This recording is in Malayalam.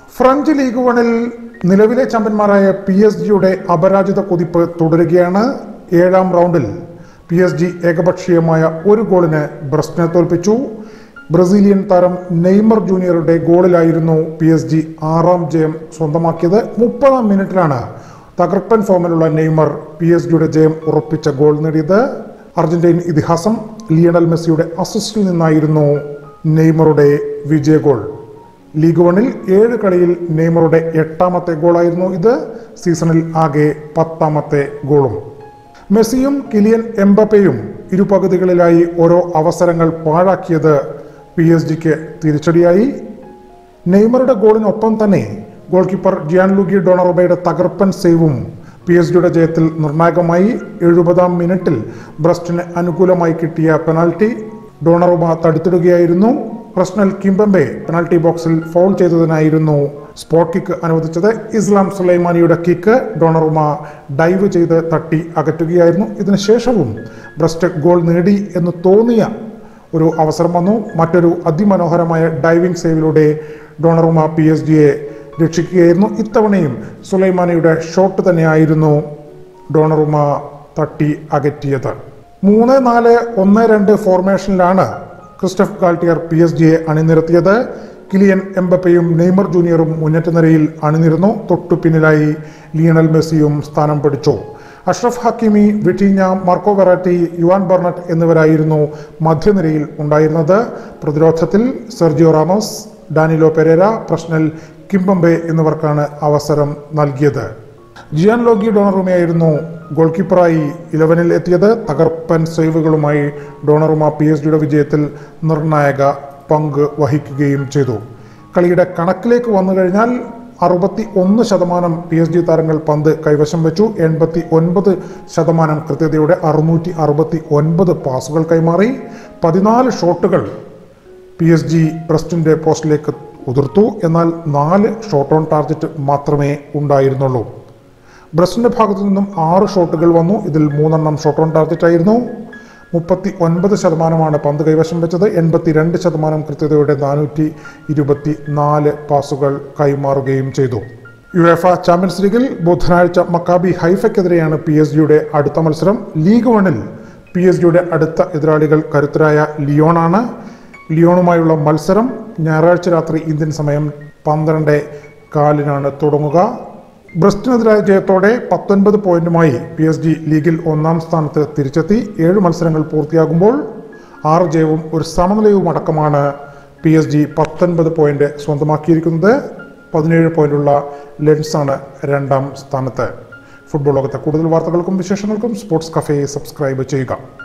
ഫ്രഞ്ച് ലീഗ് വണിൽ നിലവിലെ ചാമ്പ്യന്മാരായ പി എസ് ജിയുടെ അപരാജിത കുതിപ്പ് തുടരുകയാണ് ഏഴാം റൗണ്ടിൽ പി എസ് ജി ഏകപക്ഷീയമായ ഒരു ഗോളിന് ബ്രസ്റ്റിനെ തോൽപ്പിച്ചു ബ്രസീലിയൻ താരം നെയ്മർ ജൂനിയറുടെ ഗോളിലായിരുന്നു പി എസ് ജി ആറാം ജയം സ്വന്തമാക്കിയത് മുപ്പതാം മിനിറ്റിലാണ് തകർപ്പൻ ഫോമിലുള്ള നെയ്മർ പി എസ് ജിയുടെ ജയം ഉറപ്പിച്ച ഗോൾ നേടിയത് അർജന്റീൻ ഇതിഹാസം ലിയണൽ മെസ്സിയുടെ അസിസ്റ്റിൽ നിന്നായിരുന്നു നെയ്മറുടെ വിജയ ഗോൾ ലീഗ് വണിൽ ഏഴ് കളിയിൽ നെയ്മറുടെ എട്ടാമത്തെ ഗോളായിരുന്നു ഇത് സീസണിൽ ആകെ പത്താമത്തെ ഗോളും മെസ്സിയും കിലിയൻ എംബപ്പയും ഇരുപകുതികളിലായി ഓരോ അവസരങ്ങൾ പാഴാക്കിയത് പി എസ് ജിക്ക് തിരിച്ചടിയായി നെയ്മറുടെ ഗോളിനൊപ്പം തന്നെ ഗോൾ കീപ്പർ ജിയാൻ ലൂഗി ഡൊണറുബയുടെ തകർപ്പൻ സേവും പി എസ് ജിയുടെ ജയത്തിൽ നിർണായകമായി എഴുപതാം മിനിറ്റിൽ ബ്രസ്റ്റിന് അനുകൂലമായി കിട്ടിയ പെനാൽറ്റി ഡോണറുമ തടുത്തിടുകയായിരുന്നു പ്രശ്നൽ കിംബംബെ പെനാൽറ്റി ബോക്സിൽ ഫൗൾ ചെയ്തതിനായിരുന്നു സ്പോട്ട് കിക്ക് അനുവദിച്ചത് ഇസ്ലാം സുലൈമാനിയുടെ കിക്ക് ഡോണറുമ ഡൈവ് ചെയ്ത് തട്ടി അകറ്റുകയായിരുന്നു ഇതിനുശേഷവും ബ്രസ്റ്റ് ഗോൾ നേടി എന്ന് തോന്നിയ ഒരു അവസരം വന്നു മറ്റൊരു അതിമനോഹരമായ ഡൈവിംഗ് സേവിലൂടെ ഡോണറുമ പി എസ് ജിയെ രക്ഷിക്കുകയായിരുന്നു ഇത്തവണയും സുലൈമാനിയുടെ ഷോട്ട് തന്നെയായിരുന്നു ഡോണറുമ തട്ടി അകറ്റിയത് മൂന്ന് നാല് ഒന്ന് രണ്ട് ഫോർമേഷനിലാണ് ക്രിസ്റ്റഫ് ഗാൾട്ടിയർ പി എസ് ജിയെ അണിനിരത്തിയത് കിലിയൻ എംബപ്പയും നെയ്മർ ജൂനിയറും മുന്നേറ്റ നിരയിൽ അണിനിരുന്നു തൊട്ടു പിന്നിലായി ലിയണൽ മെസ്സിയും സ്ഥാനം പിടിച്ചു Achraf Hakimi Vitinha Marco Verratti Juan Bernat എന്നിവരായിരുന്നു മധ്യനിരയിൽ ഉണ്ടായിരുന്നത് പ്രതിരോധത്തിൽ Sergio Ramos Danilo Pereira Presnel Kimpembe എന്നിവർക്കാണ് അവസരം നൽകിയത് ജിയാൻ ലോഗി ഡോണറുമയായിരുന്നു ഗോൾ കീപ്പറായി ഇലവനിൽ എത്തിയത് തകർപ്പൻ സേവുകളുമായി ഡോണറുമ പി എസ് ജിയുടെ വിജയത്തിൽ നിർണായക പങ്ക് വഹിക്കുകയും ചെയ്തു കളിയുടെ കണക്കിലേക്ക് വന്നു കഴിഞ്ഞാൽ അറുപത്തി ഒന്ന് ശതമാനം പി എസ് ജി താരങ്ങൾ പന്ത് കൈവശം വെച്ചു എൺപത്തി ഒൻപത് ശതമാനം കൃത്യതയോടെ അറുന്നൂറ്റി അറുപത്തി ഒൻപത് പാസുകൾ കൈമാറി പതിനാല് ഷോട്ടുകൾ പി എസ് ജി ബ്രസ്റ്റിൻ്റെ പോസ്റ്റിലേക്ക് ഉതിർത്തു എന്നാൽ നാല് ഷോട്ട് ഓൺ ടാർഗറ്റ് മാത്രമേ ഉണ്ടായിരുന്നുള്ളൂ ബ്രസ്റ്റിൻ്റെ ഭാഗത്തു നിന്നും ആറ് ഷോട്ടുകൾ വന്നു ഇതിൽ മൂന്നെണ്ണം ഷോട്ട് ഓൺ ടാർഗറ്റ് ആയിരുന്നു മുപ്പത്തി ഒൻപത് ശതമാനമാണ് പന്ത് കൈവശം വെച്ചത് എൺപത്തി രണ്ട് ശതമാനം കൃത്യതയോടെ നാനൂറ്റി ഇരുപത്തി നാല് പാസുകൾ കൈമാറുകയും ചെയ്തു യുഎഫ ചാമ്പ്യൻസ് ലീഗിൽ ബുധനാഴ്ച മക്കാബി ഹൈഫയ്ക്കെതിരെയാണ് പി എസ് ജിയുടെ അടുത്ത മത്സരം ലീഗ് വണിൽ പി എസ് ജിയുടെ അടുത്ത എതിരാളികൾ കരുത്തരായ ലിയോണാണ് ലിയോണുമായുള്ള മത്സരം ഞായറാഴ്ച രാത്രി ഇന്ത്യൻ സമയം പന്ത്രണ്ട് കാലിനാണ് തുടങ്ങുക ബ്രസ്റ്റിനെതിരായ ജയത്തോടെ പത്തൊൻപത് പോയിന്റുമായി പി എസ് ജി ലീഗിൽ ഒന്നാം സ്ഥാനത്ത് തിരിച്ചെത്തി ഏഴ് മത്സരങ്ങൾ പൂർത്തിയാകുമ്പോൾ ആറ് ജയവും ഒരു സമനിലയും അടക്കമാണ് പി എസ് ജി പത്തൊൻപത് പോയിന്റ് സ്വന്തമാക്കിയിരിക്കുന്നത് പതിനേഴ് പോയിന്റുള്ള ലെൻസാണ് രണ്ടാം സ്ഥാനത്ത് ഫുട്ബോൾ ലോകത്തെ കൂടുതൽ വാർത്തകൾക്കും വിശേഷങ്ങൾക്കും സ്പോർട്സ് കഫേ സബ്സ്ക്രൈബ് ചെയ്യുക